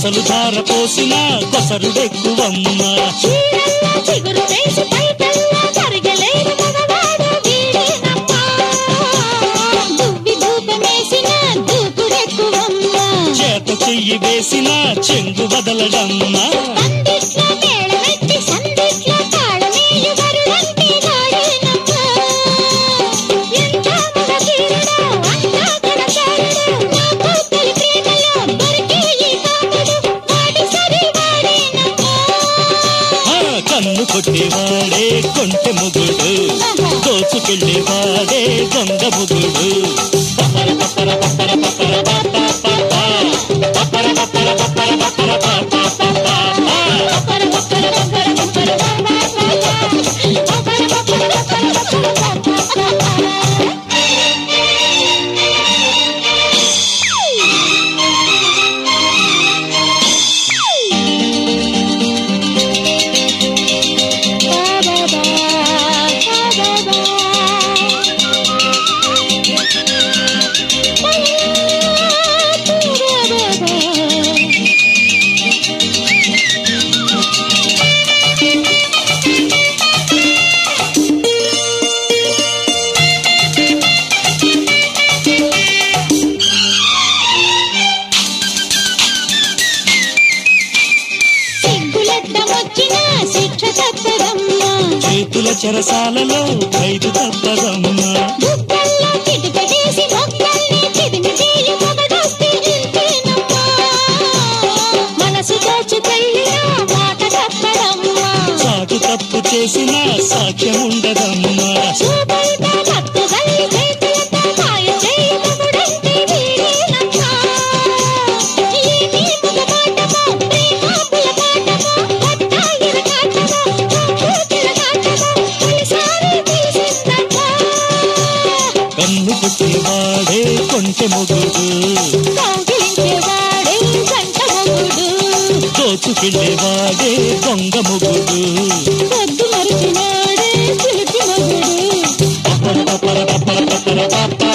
అసలు ధార పోసిన కొసరుడెక్కువమ్మ చీరల్లో చిగురు వేసి పైటల్లో కరగలేని మగవాడు వీడేనమ్మా. దువ్వి ధూపమేసిన దూకుడెక్కువమ్మ. చేత చెయ్యి వేసిన చెంగు వదలడమ్మ పందిట్లో మేళమెత్తి సందిట్లో తాళమేయువరుడంటే వాడేనమ్మా. ఎంత మగధీరుడో, అంతా గుణశాలుడో, నాకు తొలి ప్రేమలో దొరికే ఈ కాముడు, వాడి సరి వాడేనమ్మా. ఆ, కన్ను కొట్టేవాడే కొంటె మొగుడు దోచుకెళ్ళేవాడే దొంగ మొగుడు పప్పర పప్పర పప్పర పప్పర పాపా పాపా. పప్పర పప్పర పప్పర పప్పర పాపా పాపా. పప్పర పప్పర పప్పర పప్పర పప్పర పప్పర పప్పర పప్పర పప్పర సిగ్గులెద్దమొచ్చిన శిక్ష తప్పదమ్మా చేతుల చెరసాలలో ఖైదు తప్పదమ్మ బుగ్గల్లో చిటికెడేసి మొక్కల్ని చిదిమి చేయి మొగడొస్తే ఇంతేనమ్మా మనసు దోచుకెళ్ళిన మాట తప్పదమ్మా సాగు తప్పు చేసిన సాక్ష్యం ఉండదమ్మా చూపైతే మత్తుగల్లి చేతులతో మాయ చేయి మొగుడంటే వీడేనమ్మా ఏమీ మగమాటమో ప్రేమాపుల పాటమో పట్టాయిల కాటమో చూపుల కాటమో తొలిసారి తెలిసిందమ్మా కన్ను కొట్టేవాడే కొంటె మొగుడు కౌగిలించేవాడే జంట మొగుడు దోచుకెళ్ళేవాడే దొంగ మొగుడు పొద్దు మరిచినాడే చిలిపి మొగుడు పప్పర పప్పర పప్పర పప్పర పాపా